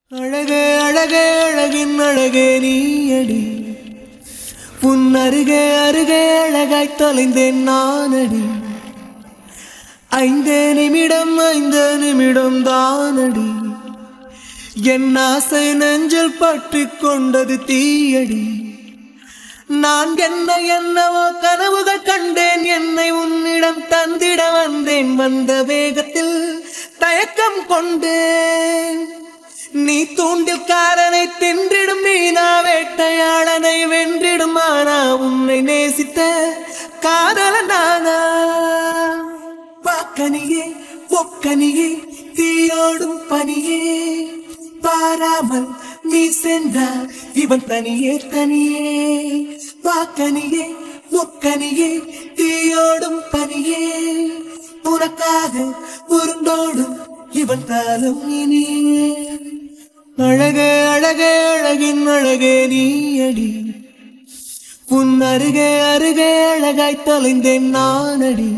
அழகே அழகே அழகின் அழகே நீயடி உன் அருகே அருகே அழகாய் தொலைந்தேன் நானடி ஐந்தே நிமிடம் ஐந்து நிமிடம் தானடி என் ஆசை நெஞ்சில் பற்றி கொண்டது தீயடி நான் என்ன என்னவோ கனவுகள் கண்டேன் என்னை உன்னிடம் தந்திட வந்தேன் வந்த வேகத்தில் தயக்கம் கொண்டேன் நீ தூண்டில்காரனை தின்றிடும் மீனா வேட்டையாளனை வென்றிடும் ஆனா உன்னை நேசித்த காதலன் நானா வாக்கனியே ஒக்கனியே தீயோடும் பனியே பாராமல் நீ சென்றால் இவன் தனியே தனியே வாக்கனியே ஒக்கனியே தீயோடும் பனியே உனக்காக உருண்டோடும் இவன் காலம் இனியே அழகே அழகே அழகின் அழகே நீயடி உன் அருகே அருகே அழகாய் தொலைந்தேன் நானடி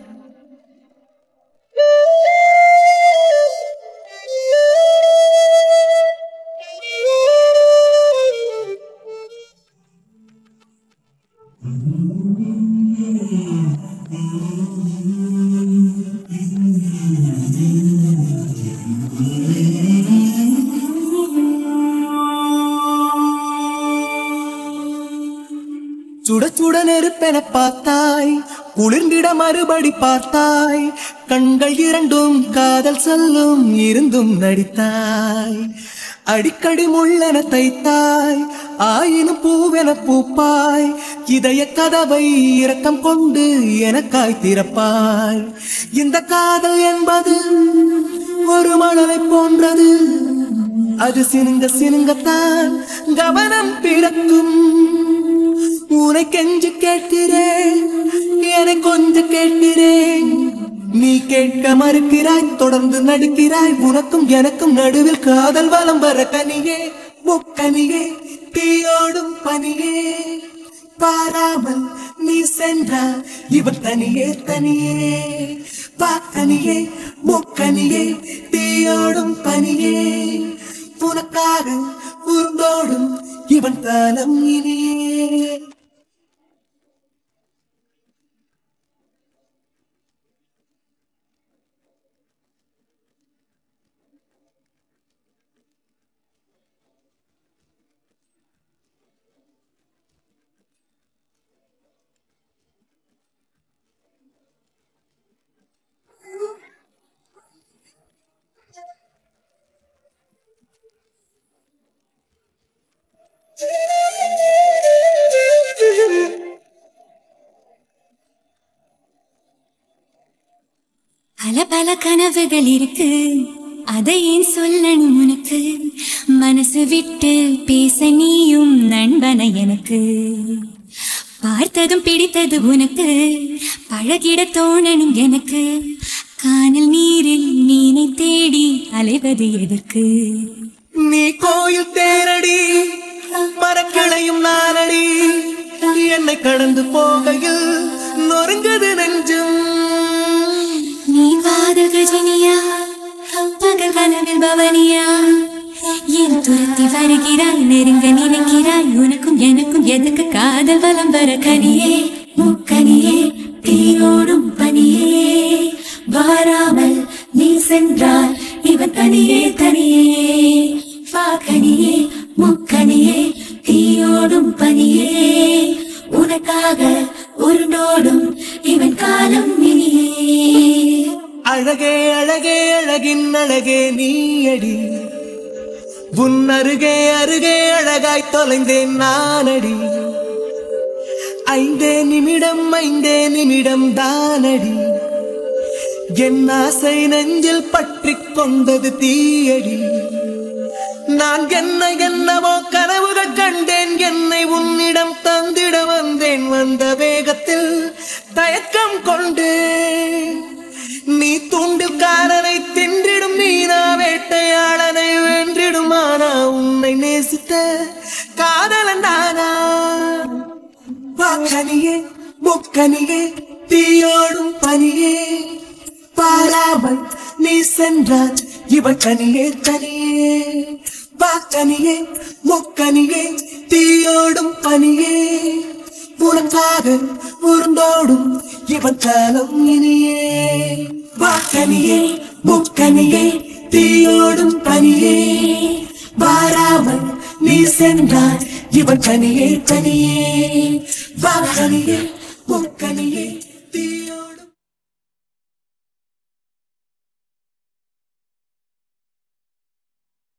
சுட சுட நெருப்பென பார்த்தாய் குளிர்ந்திட மறுபடி பார்த்தாய் கண்கள் இரண்டும் காதல் சொல்லும் இருந்தும் நடித்தாய் அடிக்கடி முள்ளென தைத்தாய் ஆயினும் பூவென பூப்பாய் இதய கதவை இரக்கம் கொண்டு எனக்காய் திறப்பாய் இந்த காதல் என்பது ஒரு மணலை போன்றது அது சினுங்க சினுங்கத்தான் கவனம் பிறக்கும் உனை கெஞ்சு கேட்கிறேன் என்னை கொஞ்சம் கேட்கிறேன் நீ கேட்க மறுக்கிறாய் தொடர்ந்து நடிக்கிறாய் உனக்கும் எனக்கும் நடுவில் காதல் வலம் வர கனியே முக்கனியே தீயோடும் பனியே பாராமல் நீ சென்றால் இவன் தனியே தனியே பாக்கனியே முக்கனியே தீயோடும் பனியே உனக்காக உருந்தோடும் இவன் காலம் இனியே பல பல கனவுகள் இருக்கு அதை ஏன் சொல்லணும் உனக்கு மனசு விட்டு பேச நீயும் நண்பனை எனக்கு பார்த்ததும் பிடித்தது உனக்கு பழகிட தோணணும் எனக்கு கானல் நீரில் மீனை தேடி அலைவது எதற்கு நீ கோயில் தேரடி மரக்கிளையும் நானடி என்னை கடந்து போகையில் நொறுங்குது நெஞ்சும் நீ காதல் கஜினியா பகல் கனவில் பவனியா என் துரத்தி வருகிறாய் நெருங்க நினைக்கிறாய் உனக்கும் எனக்கும் எதுக்கு காதல் வலம் வர கனியே முக்கனியே தீயோடும் பனியே வாராமல் நீ சென்றால் இவன் தனியே தனியே வாக்கனியே முக்கனியே தீயோடும் பனியே உனக்காக உருண்டோடும் இவன் காலம் இனியே அழகே அழகே அழகின் அழகே நீயடி உன் அருகே அருகே அழகாய் தொலைந்தேன் நானடி ஐந்தே நிமிடம் ஐந்தே நிமிடம் தானடி என் ஆசை நெஞ்சில் பற்றி கொண்டது தீயடி நான் என்ன என்னவோ கனவுகள் கண்டேன் என்னை உன்னிடம் தந்திட வந்தேன் வந்த வேகத்தில் தயக்கம் கொண்டேன் நீ தூண்டில்காரனை தின்றிடும் மீனா வேட்டையாளனை வென்றிடும் ஆனா உன்னை நேசித்த காதலன் நானா வாக்கனியே முக்கனியே தீயோடும் பனியே பாராமல் நீ சென்றால் இவன் தனியே தனியே வாக்கனியே முக்கனியே தீயோடும் பனியே உனக்காக உருண்டோடும் இவன் காலம் இனியே வாக்கனியே முக்கனியே தீயோடும் பனியே வாராமல் நீ சென்றால் இவன் கனியே கனியே வாக்கனியே முக்கனியே